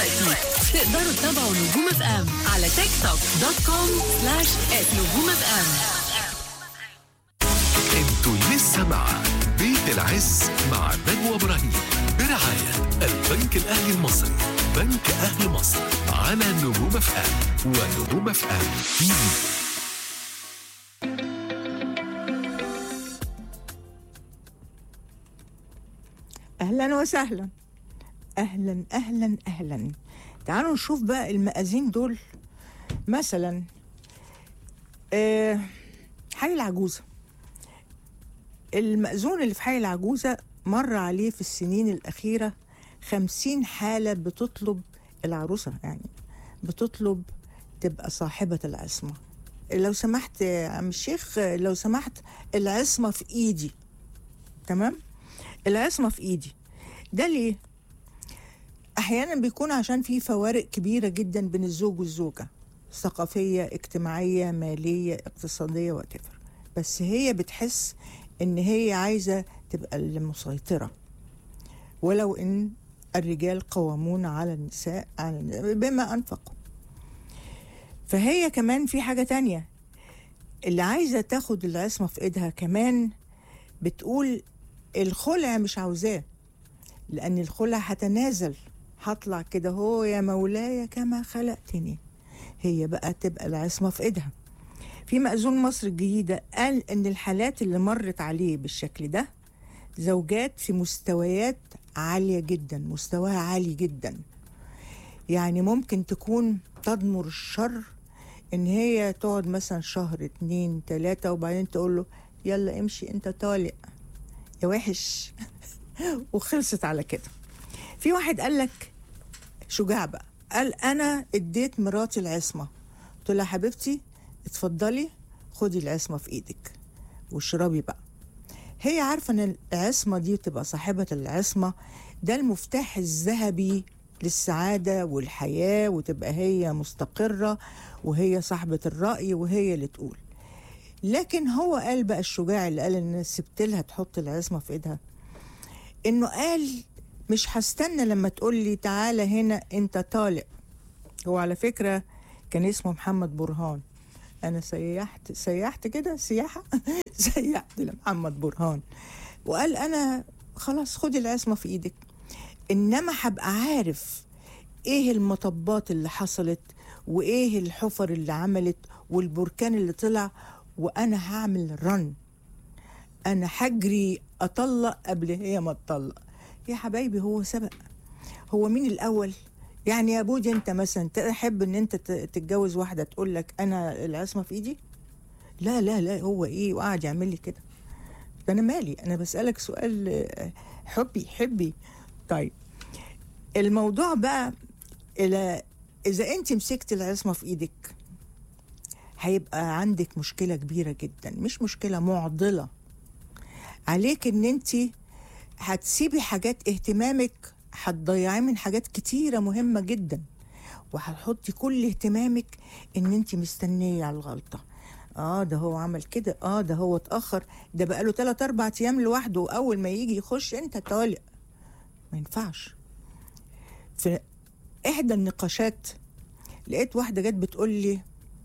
دلوقتي تقدروا تتابعوا نجوم اف ام على تيك توك دوت كوم سلاش نجوم اف ام انتوا لسه مع بيت العز مع نجوى ابراهيم برعاية البنك الأهلي المصري بنك أهل مصر على نجوم اف ام ونجوم اف ام تي في اهلا وسهلا اهلا اهلا اهلا تعالوا نشوف بقى المآذين دول مثلا آه، حي العجوزة المأذون اللي في حي العجوزة مر عليه في السنين الأخيرة خمسين حالة بتطلب العروسة يعني بتطلب تبقى صاحبة العصمة لو سمحت يا عم الشيخ لو سمحت العصمة في إيدي تمام العصمة في إيدي ده ليه؟ أحيانا بيكون عشان في فوارق كبيرة جدا بين الزوج والزوجة ثقافية اجتماعية مالية اقتصادية واتفر بس هي بتحس إن هي عايزة تبقى المسيطرة ولو إن الرجال قوامون على النساء على النساء بما أنفقوا فهي كمان في حاجة تانية اللي عايزة تاخد العصمة في إيدها كمان بتقول الخلع مش عاوزاه لأن الخلع هتنازل هطلع كده هو يا مولاي كما خلقتني هي بقى تبقى العصمة في إيدها في مأذون مصر الجديدة قال إن الحالات اللي مرت عليه بالشكل ده زوجات في مستويات عالية جدا مستواها عالي جدا يعني ممكن تكون تضمر الشر إن هي تقعد مثلا شهر اتنين تلاتة وبعدين تقول له يلا امشي انت طالق يا وحش وخلصت على كده في واحد قال لك شجاع بقى قال انا اديت مراتي العصمه قلت لها حبيبتي اتفضلي خدي العصمه في ايدك واشربي بقى هي عارفه ان العصمه دي تبقى صاحبه العصمه ده المفتاح الذهبي للسعاده والحياه وتبقى هي مستقره وهي صاحبه الراي وهي اللي تقول لكن هو قال بقى الشجاع اللي قال ان سبت لها تحط العصمه في ايدها انه قال مش هستنى لما تقول لي تعالى هنا انت طالق هو على فكره كان اسمه محمد برهان انا سيحت سيحت كده سياحه سيحت لمحمد برهان وقال انا خلاص خدي العصمه في ايدك انما هبقى عارف ايه المطبات اللي حصلت وايه الحفر اللي عملت والبركان اللي طلع وانا هعمل رن انا هجري اطلق قبل هي ما تطلق يا حبايبي هو سبق هو مين الاول يعني يا بودي انت مثلا تحب ان انت ت- تتجوز واحده تقول لك انا العصمه في ايدي لا لا لا هو ايه وقعد يعمل لي كده ده انا مالي انا بسالك سؤال آه، حبي حبي طيب الموضوع بقى الى اذا انت مسكت العصمه في ايدك هيبقى عندك مشكله كبيره جدا مش مشكله معضله عليك ان انت هتسيبي حاجات اهتمامك هتضيعي من حاجات كتيره مهمه جدا وهتحطي كل اهتمامك ان انت مستنيه على الغلطه اه ده هو عمل كده اه ده هو اتاخر ده بقاله 3 4 ايام لوحده واول ما يجي يخش انت طالق ما ينفعش في احدى النقاشات لقيت واحده جت بتقول لي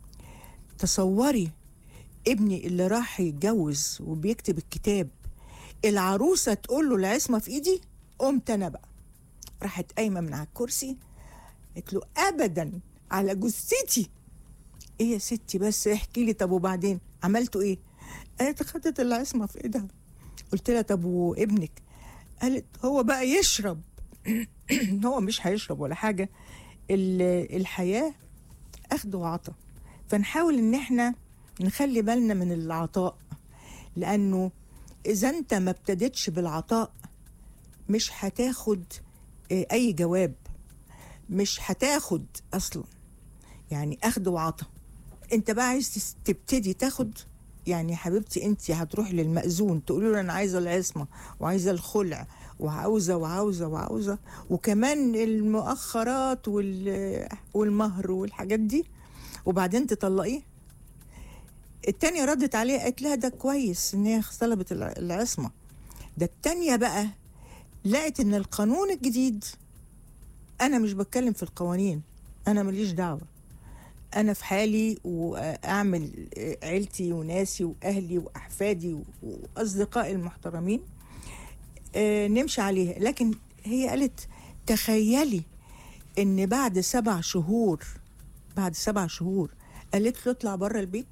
تصوري ابني اللي راح يتجوز وبيكتب الكتاب العروسه تقول له العصمه في ايدي قمت انا بقى راحت قايمه من على الكرسي قالت له ابدا على جثتي ايه يا ستي بس احكي لي طب وبعدين عملتوا ايه قالت خدت العصمه في ايدها قلت لها طب وابنك قالت هو بقى يشرب هو مش هيشرب ولا حاجه ال- الحياه اخذ وعطا فنحاول ان احنا نخلي بالنا من العطاء لانه اذا انت ما ابتدتش بالعطاء مش هتاخد آه، اي جواب مش هتاخد اصلا يعني اخد وعطا انت بقى عايز تس- تبتدي تاخد يعني يا حبيبتي انت هتروحي للمأذون تقولي له انا عايزه العصمه وعايزه الخلع وعاوزه وعاوزه وعاوزه وكمان المؤخرات وال- والمهر والحاجات دي وبعدين تطلقيه التانية ردت عليه قالت لها ده كويس ان هي طلبت الع- العصمة ده التانية بقى لقت ان القانون الجديد انا مش بتكلم في القوانين انا ماليش دعوه انا في حالي واعمل عيلتي وناسي واهلي واحفادي واصدقائي المحترمين آه، نمشي عليها لكن هي قالت تخيلي ان بعد سبع شهور بعد سبع شهور قالت له اطلع بره البيت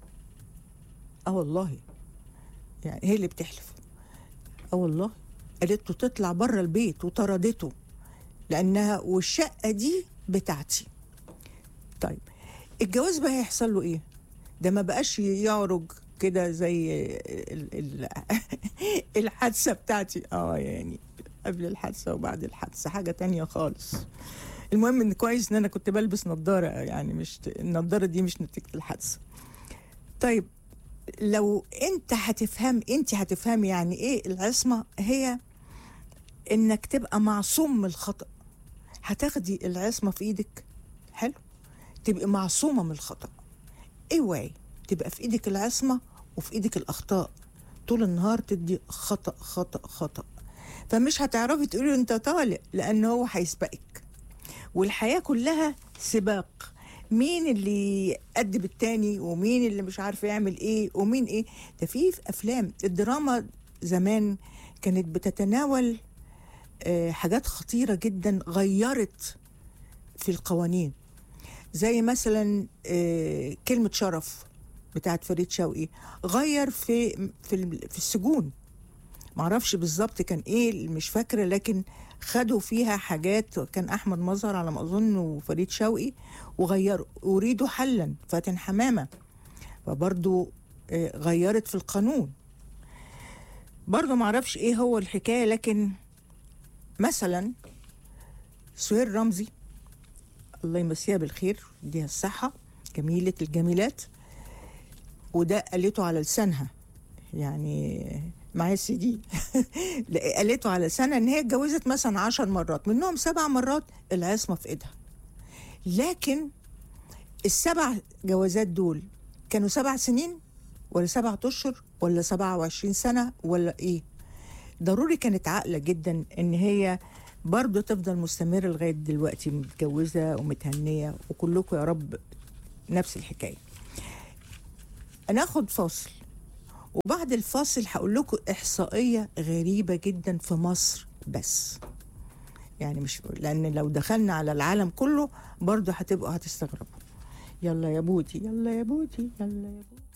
اه والله يعني هي اللي بتحلف اه والله قالت له تطلع بره البيت وطردته لانها والشقه دي بتاعتي طيب الجواز بقى هيحصل له ايه ده ما بقاش يعرج كده زي ال- ال- الحادثه بتاعتي اه يعني قبل الحادثه وبعد الحادثه حاجه تانية خالص المهم ان كويس ان انا كنت بلبس نظاره يعني مش النظاره دي مش نتيجه الحادثه طيب لو انت هتفهم انت هتفهمي يعني ايه العصمه هي انك تبقى معصوم من الخطا هتاخدي العصمه في ايدك حلو تبقي معصومه من الخطا اوعي تبقى في ايدك العصمه وفي ايدك الاخطاء طول النهار تدي خطا خطا خطا فمش هتعرفي تقولي انت طالق لان هو هيسبقك والحياه كلها سباق مين اللي قد بالتاني ومين اللي مش عارف يعمل ايه ومين ايه ده في في افلام الدراما زمان كانت بتتناول آه، حاجات خطيره جدا غيرت في القوانين زي مثلا آه، كلمه شرف بتاعت فريد شوقي غير في في ال- في السجون معرفش بالظبط كان ايه مش فاكره لكن خدوا فيها حاجات كان احمد مظهر على ما اظن وفريد شوقي وغيروا اريدوا حلا فاتن حمامه فبرضو آه، غيرت في القانون برضو معرفش ايه هو الحكايه لكن مثلا سهير رمزي الله يمسيها بالخير يديها الصحه جميله الجميلات وده قالته على لسانها يعني معايا السي دي لا، قالته على لسانها ان هي اتجوزت مثلا عشر مرات منهم سبع مرات العصمه في ايدها لكن السبع جوازات دول كانوا سبع سنين ولا سبعة اشهر ولا سبعة وعشرين سنه ولا ايه ضروري كانت عاقله جدا ان هي برضه تفضل مستمره لغايه دلوقتي متجوزه ومتهنيه وكلكم يا رب نفس الحكايه ناخد فاصل وبعد الفاصل هقول لكم احصائيه غريبه جدا في مصر بس يعني مش لان لو دخلنا على العالم كله برضه هتبقوا هتستغربوا يلا يا بودي يلا يا بودي يلا يا بودي